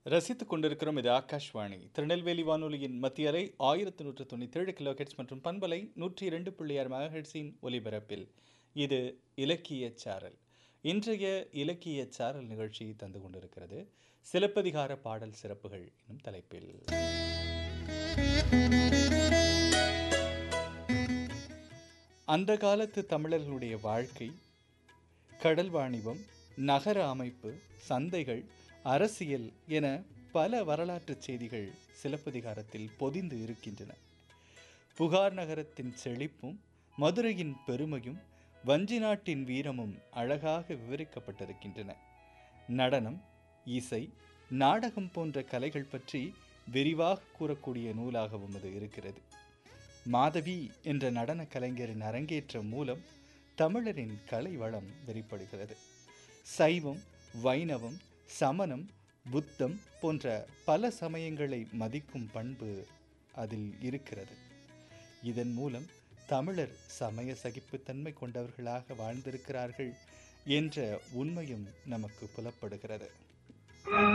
ரசித்துக் கொண்டிருக்கிறோம் இது ஆகாஷ்வாணி திருநெல்வேலி வானொலியின் மத்திய அலை ஆயிரத்தி நூற்று தொண்ணூற்றி ஏழு கிலோஹெட்ஸ் மற்றும் பண்பலை நூற்றி இரண்டு புள்ளி ஆறு மெகாஹெட்ஸின் ஒலிபரப்பில் இது இலக்கிய சாரல் இன்றைய இலக்கிய சாரல் நிகழ்ச்சி தந்து கொண்டிருக்கிறது சிலப்பதிகார பாடல் சிறப்புகள் என்னும் தலைப்பில் அந்த காலத்து தமிழர்களுடைய வாழ்க்கை கடல் வாணிபம் நகர அமைப்பு சந்தைகள் அரசியல் என பல வரலாற்றுச் செய்திகள் சிலப்பதிகாரத்தில் பொதிந்து இருக்கின்றன புகார் நகரத்தின் செழிப்பும் மதுரையின் பெருமையும் வஞ்சி நாட்டின் வீரமும் அழகாக விவரிக்கப்பட்டிருக்கின்றன நடனம் இசை நாடகம் போன்ற கலைகள் பற்றி விரிவாக கூறக்கூடிய நூலாகவும் இது இருக்கிறது மாதவி என்ற நடன கலைஞரின் அரங்கேற்றம் மூலம் தமிழரின் கலை வளம் வெளிப்படுகிறது சைவம் வைணவம் சமணம் புத்தம் போன்ற பல சமயங்களை மதிக்கும் பண்பு அதில் இருக்கிறது இதன் மூலம் தமிழர் சமய சகிப்புத்தன்மை கொண்டவர்களாக வாழ்ந்திருக்கிறார்கள் என்ற உண்மையும் நமக்கு புலப்படுகிறது